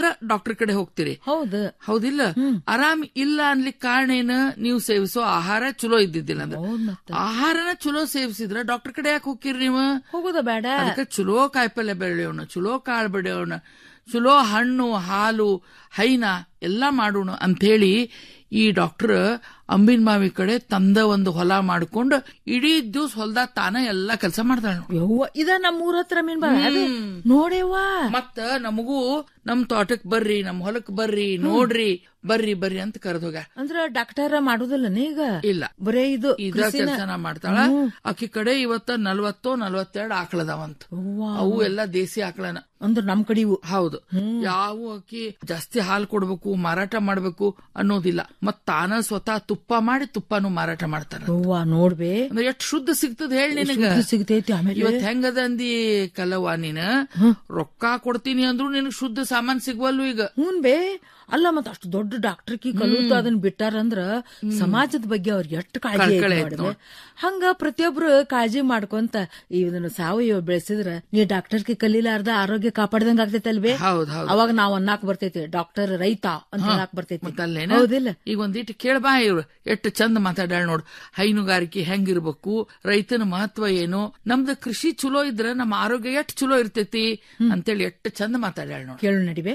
Doctor ಕಡೆ ಹೋಗ್ತೀರಿ ಹೌದು ಹೌದಿಲ್ಲ ಆರಾಮ್ ಇಲ್ಲ ಅನ್ಲಿಕ್ಕೆ ಕಾರಣ ಏನ ನೀವು ಸೇವಿಸೋ ಆಹಾರ ಚಲೋ ಇದ್ದಿದ್ದಿಲ್ಲ ಅಂದ್ರೆ ಹೌದ್ ಮತ್ತ ಆಹಾರನ ಚಲೋ ಸೇವಿಸಿದ್ರ ಡಾಕ್ಟರ್ ಕಡೆ ಯಾಕೆ ಹೋಗ್ತೀರಿ ನೀವು ಹೋಗೋದ ಬೇಡ ಅದಕ್ಕೆ ಚಲೋ ಕಾಯಿಪಲ್ಯ ಬೆಳೆಯೋಣ ಚಲೋ ಕಾಳು ಬೆಳೆಯೋಣ ಚಲೋ ಹಣ್ಣು ಹಾಲು ಹೈನ ಎಲ್ಲಾ ಮಾಡೋಣ ಅಂಥೇಳಿ ಈ ಡಾಕ್ಟರ್ ಅಂಬಿನ್ ಮಾವಿ ಕಡೆ ತಂದ ಒಂದು ಹೊಲ ಮಾಡ್ಕೊಂಡು ಇಡೀ ದಿವ್ಸ ಹೊಲ್ದಾಗ ತಾನ ಎಲ್ಲಾ ಕೆಲಸ ಮಾಡ್ತಾಳ ಯವ್ವ ಇದ ನಮ್ಮ ಊರ ಹತ್ರ ಮೀನ್ ಬಾ ಅದು ನೋಡೇವಾ ಮತ್ತ ನಮಗೂ ನಮ್ ತೋಟಕ್ ಬರ್ರಿ ನಮ್ ಹೊಲಕ್ ಬರ್ರಿ ನೋಡ್ರಿ ಬರ್ರಿ ಬರ್ರಿ ಅಂತ ಕರೆದ್ ಹೋಗ್ಯ ಅಂದ್ರ ಡಾಕ್ಟರ್ ಮಾಡುದಿಲ್ಲನ ಈಗ ಇಲ್ಲ ಬರೇ ಇದು ಇದ ಕೃಷಿನ. ಕೆಲಸನ ಮಾಡ್ತಾಳ ಆಕಿ ಕಡೆ ಇವತ್ತ ನಲ್ವತ್ತೋ ನಲ್ವತ್ತೆರಡು ಆಕಳದಾವಂತ ಅವ್ವ. ಅವು ಎಲ್ಲಾ ದೇಸಿ ಆಕಳನ ಅಂದ್ರ ನಮ್ ಕಡೆ ಇವು ಹೌದು ಯಾವ ಅಕ್ಕಿ ಜಾಸ್ತಿ ಹಾಲು ಕೊಡ್ಬೇಕು ಮಾರಾಟ ಮಾಡ್ಬೇಕು ಅನ್ನೋದಿಲ್ಲ ಮತ್ ತಾನ ಸ್ವತಃ ತುಪ್ಪ ಮಾಡಿ ತುಪ್ಪನು ಮಾರಾಟ ಮಾಡ್ತಾರ ಅವ್ವ ನೋಡ್ಬೇ ಅಂದ್ರೆ ಎಷ್ಟು ಶುದ್ಧ ಸಿಗ್ತದ ಹೇಳಿ ನಿನಗ ಶುದ್ಧ ಸಿಗ್ತೈತಿ ಆಮೇಲೆ ಇವತ್ ಹೆಂಗದ ಅಂದಿ ಕಲವ ನೀನ ರೊಕ್ಕ ಕೊಡ್ತೀನಿ ಅಂದ್ರು ನಿನಗ್ ಶುದ್ಧ ಸಾಮಾನ್ ಸಿಗ್ವಲ್ಲು ಈಗ ಹ್ಞೂನ್ ಬೇ ಅಲ್ಲ ಮತ್ತ ಅಷ್ಟು ದೊಡ್ಡ ಡಾಕ್ಟರ್ ಕಿ ಕಲಿತು ಅದನ್ನ ಬಿಟ್ಟಾರಂದ್ರ ಸಮಾಜದ ಬಗ್ಗೆ ಅವ್ರಿಗೆ ಎಷ್ಟು ಕಾಳಜಿ ಐತಿ ಕಳ್ಕಳಿ ಐತ್ ನೋಡ್ಬೆ. ಹಂಗ ಪ್ರತಿಯೊಬ್ರು ಕಾಳಜಿ ಮಾಡ್ಕೊಂತ ಇದನ್ನ ಸಾವಯವ ಬೆಳೆಸಿದ್ರ ನೀ ಡಾಕ್ಟರ್ ಕಿ ಕಲೀಲಾರ್ದ ಆರೋಗ್ಯ ಕಾಪಾಡ್ದಂಗ ಆಗ್ತೈತಲ್ವೇ ಹೌದ್ ಹೌದ್ ಅವಾಗ ನಾವ್ ಅನ್ನಾಕ್ ಬರ್ತೈತಿ ಡಾಕ್ಟರ್ ರೈತ ಅಂತ ಹೇಳಾಕ್ ಬರ್ತೈತಿ ಮತ್ತಲ್ಲೇನ ಹೌದಿಲ್ಲ ಈಗ ಒಂದಿಟ್ಟು ಕೇಳ್ಬಾ ಇವ್ರು ಎಷ್ಟು ಚಂದ ಮಾತಾಡ್ಯಾಳ ನೋಡು ಹೈನುಗಾರಿಕೆ ಹೆಂಗಿರ್ಬೇಕು ರೈತನ ಮಹತ್ವ ಏನು ನಮ್ದು ಕೃಷಿ ಚಲೋ ಇದ್ರ ನಮ್ಮ ಆರೋಗ್ಯ ಎಷ್ಟು ಚಲೋ ಇರ್ತೈತಿ ಅಂತೇಳಿ ಎಷ್ಟು ಚಂದ ಮಾತಾಡ್ಯಾಳ ನೋಡು ಕೇಳು ನಡಿವೆ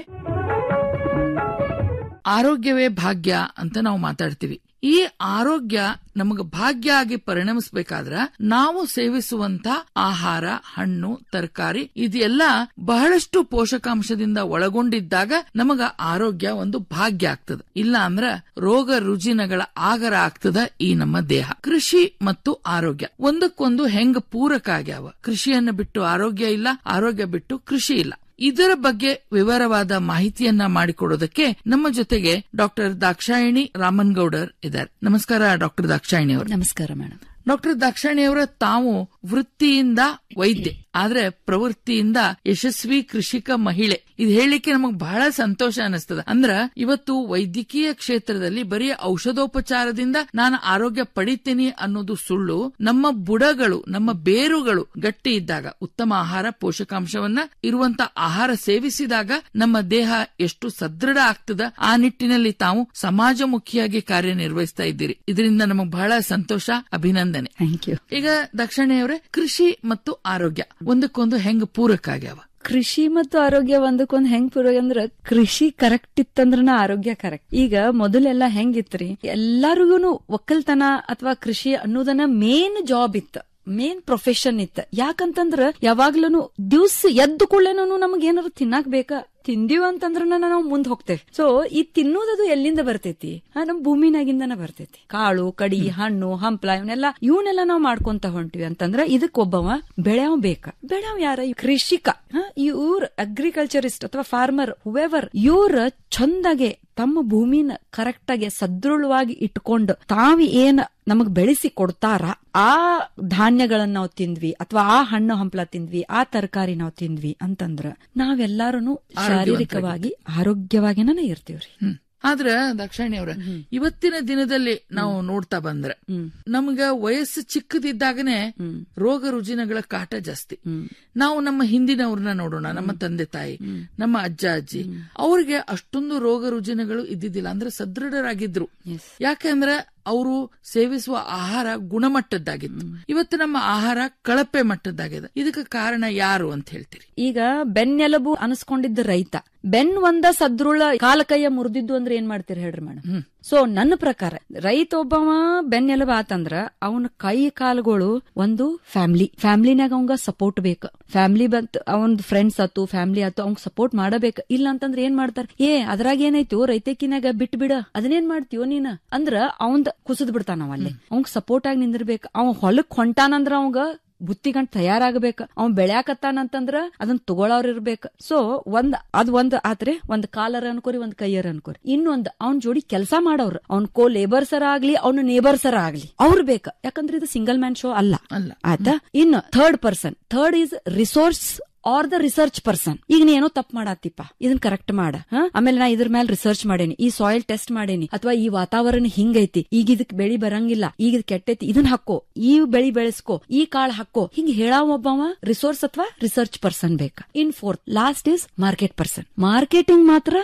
ಆರೋಗ್ಯವೇ ಭಾಗ್ಯ ಅಂತ ನಾವು ಮಾತಾಡ್ತೀವಿ ಈ ಆರೋಗ್ಯ ನಮಗ ಭಾಗ್ಯ ಆಗಿ ಪರಿಣಮಿಸಬೇಕಾದ್ರ ನಾವು ಸೇವಿಸುವಂತ ಆಹಾರ ಹಣ್ಣು ತರಕಾರಿ ಇದೆಲ್ಲ ಬಹಳಷ್ಟು ಪೋಷಕಾಂಶದಿಂದ ಒಳಗೊಂಡಿದ್ದಾಗ ನಮಗ ಆರೋಗ್ಯ ಒಂದು ಭಾಗ್ಯ ಆಗ್ತದ ಇಲ್ಲ ಅಂದ್ರ ರೋಗ ರುಜಿನಗಳ ಆಗರ ಆಗ್ತದ ಈ ನಮ್ಮ ದೇಹ ಕೃಷಿ ಮತ್ತು ಆರೋಗ್ಯ ಒಂದಕ್ಕೊಂದು ಹೆಂಗ ಪೂರಕ ಆಗ್ಯಾವ ಕೃಷಿಯನ್ನ ಬಿಟ್ಟು ಆರೋಗ್ಯ ಇಲ್ಲ ಆರೋಗ್ಯ ಬಿಟ್ಟು ಕೃಷಿ ಇಲ್ಲ ಇದರ ಬಗ್ಗೆ ವಿವರವಾದ ಮಾಹಿತಿಯನ್ನ ಮಾಡಿಕೊಡೋದಕ್ಕೆ ನಮ್ಮ ಜೊತೆಗೆ ಡಾಕ್ಟರ್ ದಾಕ್ಷಾಯಿಣಿ ರಾಮನ್ಗೌಡರ್ ಇದ್ದಾರೆ ನಮಸ್ಕಾರ ಡಾಕ್ಟರ್ ದಾಕ್ಷಾಯಿಣಿ ಅವರು ನಮಸ್ಕಾರ ಮೇಡಮ್ ಡಾಕ್ಟರ್ ದಾಕ್ಷಾಯಿಣಿ ಅವರ ತಾವು ವೃತ್ತಿಯಿಂದ ವೈದ್ಯೆ ಆದ್ರೆ ಪ್ರವೃತ್ತಿಯಿಂದ ಯಶಸ್ವಿ ಕೃಷಿಕ ಮಹಿಳೆ ಇದು ಹೇಳಲಿಕ್ಕೆ ನಮಗ್ ಬಹಳ ಸಂತೋಷ ಅನಿಸ್ತದ ಅಂದ್ರ ಇವತ್ತು ವೈದ್ಯಕೀಯ ಕ್ಷೇತ್ರದಲ್ಲಿ ಬರೀ ಔಷಧೋಪಚಾರದಿಂದ ನಾನು ಆರೋಗ್ಯ ಪಡಿತೀನಿ ಅನ್ನೋದು ಸುಳ್ಳು ನಮ್ಮ ಬುಡಗಳು ನಮ್ಮ ಬೇರುಗಳು ಗಟ್ಟಿ ಇದ್ದಾಗ ಉತ್ತಮ ಆಹಾರ ಪೋಷಕಾಂಶವನ್ನ ಇರುವಂತ ಆಹಾರ ಸೇವಿಸಿದಾಗ ನಮ್ಮ ದೇಹ ಎಷ್ಟು ಸದೃಢ ಆಗ್ತದ ಆ ನಿಟ್ಟಿನಲ್ಲಿ ತಾವು ಸಮಾಜಮುಖಿಯಾಗಿ ಕಾರ್ಯನಿರ್ವಹಿಸ್ತಾ ಇದ್ದೀರಿ ಇದರಿಂದ ನಮಗ್ ಬಹಳ ಸಂತೋಷ ಅಭಿನಂದನೆ ಥ್ಯಾಂಕ್ ಯು ಈಗ ದಕ್ಷಿಣೆಯವರೇ ಕೃಷಿ ಮತ್ತು ಆರೋಗ್ಯ ಒಂದಕ್ಕೊಂದು ಹೆಂಗ್ ಪೂರಕ ಆಗ್ಯಾವ ಕೃಷಿ ಮತ್ತು ಆರೋಗ್ಯ ಒಂದಕ್ಕೊಂದ್ ಹೆಂಗ್ ಪೂರಕ ಅಂದ್ರ ಕೃಷಿ ಕರೆಕ್ಟ್ ಇತ್ತಂದ್ರನ ಆರೋಗ್ಯ ಕರೆಕ್ಟ್ ಈಗ ಮೊದಲೆಲ್ಲ ಹೆಂಗಿತ್ರಿ ಎಲ್ಲಾರಿಗೂನು ಒಕ್ಕಲ್ತನ ಅಥವಾ ಕೃಷಿ ಅನ್ನೋದನ್ನ ಮೇನ್ ಜಾಬ್ ಇತ್ತ ಮೇನ್ ಪ್ರೊಫೆಷನ್ ಇತ್ತ ಯಾಕಂತಂದ್ರ ಯಾವಾಗ್ಲೂ ದಿವ್ಸ ಎದ್ದು ಕೂಡಲೇನು ನಮಗ್ ಏನಾರು ತಿನ್ನಾಕ್ ಬೇಕಾ ತಿಂದಿವ್ ಅಂತಂದ್ರ ನಾವು ಮುಂದ್ ಹೋಗ್ತೇವೆ ಸೊ ಈ ತಿನ್ನೋದದು ಎಲ್ಲಿಂದ ಬರ್ತೈತಿ ಆ, ನಮ್ ಭೂಮಿನಾಗಿಂದನ ಬರ್ತೈತಿ ಕಾಳು ಕಡಿ ಹಣ್ಣು ಹಂಪ್ಲ ಇವನ್ನೆಲ್ಲ ಇವನ್ನೆಲ್ಲ ನಾವ್ ಮಾಡ್ಕೊಂತ ಹೊಂಟಿವಿ ಅಂತಂದ್ರ ಇದಕ್ ಒಬ್ಬವ ಬೆಳೆಯವ್ ಬೇಕ ಬೆಳೆಯವ್ ಯಾರ ಈ ಕೃಷಿಕ ಇವ್ರ ಅಗ್ರಿಕಲ್ಚರಿಸ್ಟ್ ಅಥವಾ ಫಾರ್ಮರ್ ಹುವೆವರ್ ಇವ್ರ ಚಂದಾಗೆ ತಮ್ಮ ಭೂಮಿನ ಕರೆಕ್ಟ್ ಆಗಿ ಸದೃಢವಾಗಿ ಇಟ್ಕೊಂಡು ತಾವ್ ಏನ್ ನಮಗ್ ಬೆಳೆಸಿ ಕೊಡ್ತಾರ ಆ ಧಾನ್ಯಗಳನ್ನ ನಾವು ತಿಂದ್ವಿ ಅಥವಾ ಆ ಹಣ್ಣು ಹಂಪ್ಲ ತಿಂದ್ವಿ ಆ ತರಕಾರಿ ನಾವು ತಿಂದ್ವಿ ಅಂತಂದ್ರ ನಾವೆಲ್ಲಾರು ಶಾರೀರಿಕವಾಗಿ ಆರೋಗ್ಯವಾಗಿನ ಇರ್ತೀವ್ರಿ ಹ್ಮ್ ಆದ್ರ ದಾಕ್ಷಾಯಿಣಿ ಅವರ ಇವತ್ತಿನ ದಿನದಲ್ಲಿ ನಾವು ನೋಡ್ತಾ ಬಂದ್ರೆ ನಮ್ಗ ವಯಸ್ಸು ಚಿಕ್ಕದಿದ್ದಾಗನೆ ರೋಗ ರುಜಿನಗಳ ಕಾಟ ಜಾಸ್ತಿ ನಾವು ನಮ್ಮ ಹಿಂದಿನವ್ರನ್ನ ನೋಡೋಣ ನಮ್ಮ ತಂದೆ ತಾಯಿ ನಮ್ಮ ಅಜ್ಜ ಅಜ್ಜಿ ಅವ್ರಿಗೆ ಅಷ್ಟೊಂದು ರೋಗ ರುಜಿನಗಳು ಇದ್ದಿದ್ದಿಲ್ಲ ಅಂದ್ರೆ ಸದೃಢರಾಗಿದ್ರು ಯಾಕಂದ್ರೆ ಅವರು ಸೇವಿಸುವ ಆಹಾರ ಗುಣಮಟ್ಟದ್ದಾಗಿತ್ತು ಇವತ್ತು ನಮ್ಮ ಆಹಾರ ಕಳಪೆ ಮಟ್ಟದ್ದಾಗಿದೆ ಇದಕ್ಕೆ ಕಾರಣ ಯಾರು ಅಂತ ಹೇಳ್ತೀರಿ ಈಗ ಬೆನ್ನೆಲುಬು ಅನಿಸ್ಕೊಂಡಿದ್ದ ರೈತ ಬೆನ್ ಒಂದ ಸದೃಢ ಕಾಲ ಕೈಯ ಮುರಿದಿದ್ದು ಅಂದ್ರೆ ಏನ್ ಮಾಡ್ತೀರಿ ಹೇಳ್ರಿ ಮೇಡಮ್ ಸೊ ನನ್ನ ಪ್ರಕಾರ ರೈತ ಒಬ್ಬವ ಬೆನ್ನೆಲುಬು ಆತಂದ್ರ ಅವನ ಕೈ ಕಾಲುಗಳು ಒಂದು ಫ್ಯಾಮಿಲಿ ಫ್ಯಾಮಿಲಿನಾಗ ಅವಂಗ ಸಪೋರ್ಟ್ ಬೇಕು ಫ್ಯಾಮಿಲಿ ಬಂತ್ ಅವನ್ ಫ್ರೆಂಡ್ಸ್ ಆತು ಫ್ಯಾಮಿಲಿ ಆತು ಅವ್ನ್ ಸಪೋರ್ಟ್ ಮಾಡಬೇಕು ಇಲ್ಲ ಅಂತಂದ್ರ ಏನ್ ಮಾಡ್ತಾರ ಏ ಅದ್ರಾಗ ಏನಾಯ್ತು ರೈತಕಿನಾಗ ಬಿಟ್ ಬಿಡ ಅದನ್ನೇನ್ ಮಾಡ್ತೀವೋ ನೀನ ಅಂದ್ರ ಅವಂದ್ ಕುಸದ್ ಬಿಡ್ತಾನ ಅವ ಅಲ್ಲಿ ಅವಂಗ್ ಸಪೋರ್ಟ್ ಆಗಿ ನಿಂದಿರ್ಬೇಕು ಅವ ಹೊಲಕ್ ಹೊಂಟಾನಂದ್ರ ಅವಂಗ ಬುತ್ತಿಗಂಟ್ ತಯಾರಾಗಬೇಕ ಅವ್ನ್ ಬೆಳ್ಯಾಕತ್ತಾನಂತಂದ್ರ ಅದನ್ನ ತಗೊಳವ್ರ ಇರ್ಬೇಕ ಸೊ ಒಂದ್ ಅದ್ ಒಂದ್ ಆತ್ರೆ ಒಂದ್ ಕಾಲರ್ ಅನ್ಕೋರಿ ಒಂದ್ ಕೈಯರ್ ಅನ್ಕೋರಿ ಇನ್ನೊಂದ್ ಅವ್ನ್ ಜೋಡಿ ಕೆಲಸ ಮಾಡೋರು ಅವ್ನ್ ಕೋ ಲೇಬರ್ಸರ ಆಗ್ಲಿ ಅವ್ನ ನೇಬರ್ಸರ ಆಗ್ಲಿ ಅವ್ರು ಬೇಕ ಯಾಕಂದ್ರೆ ಇದು ಸಿಂಗಲ್ ಮ್ಯಾನ್ ಶೋ ಅಲ್ಲ ಅಲ್ಲ ಆಯ್ತಾ ಇನ್ನು third person third is resource are the research person ಈಗ ನೀ ಏನೋ ತಪ್ಪು ಮಾಡತ್ತಿಪ್ಪ ಇದನ್ ಕರೆಕ್ಟ್ ಮಾಡ ಹ? ಆಮೇಲೆ ನಾ ಇದ್ರ ಮೇಲೆ ರಿಸರ್ಚ್ ಮಾಡೇನಿ ಈ ಸಾಯಿಲ್ ಟೆಸ್ಟ್ ಮಾಡೇನಿ ಅಥವಾ ಈ ವಾತಾವರಣ ಹಿಂಗೈತಿ ಈಗ ಇದಕ್ ಬೆಳಿ ಬರಂಗಿಲ್ಲ ಈಗ ಇದ್ ಕೆಟ್ಟೈತಿ ಇದನ್ ಹಾಕೋ ಈ ಬೆಳಿ ಬೆಳೆಸ್ಕೋ ಈ ಕಾಳು ಹಾಕೋ ಹಿಂಗ್ ಹೇಳಾವ ಒಬ್ಬವ ರಿಸೋರ್ಸ್ ಅಥವಾ ರಿಸರ್ಚ್ ಪರ್ಸನ್ ಬೇಕ in fourth last is market person marketing ಮಾತ್ರ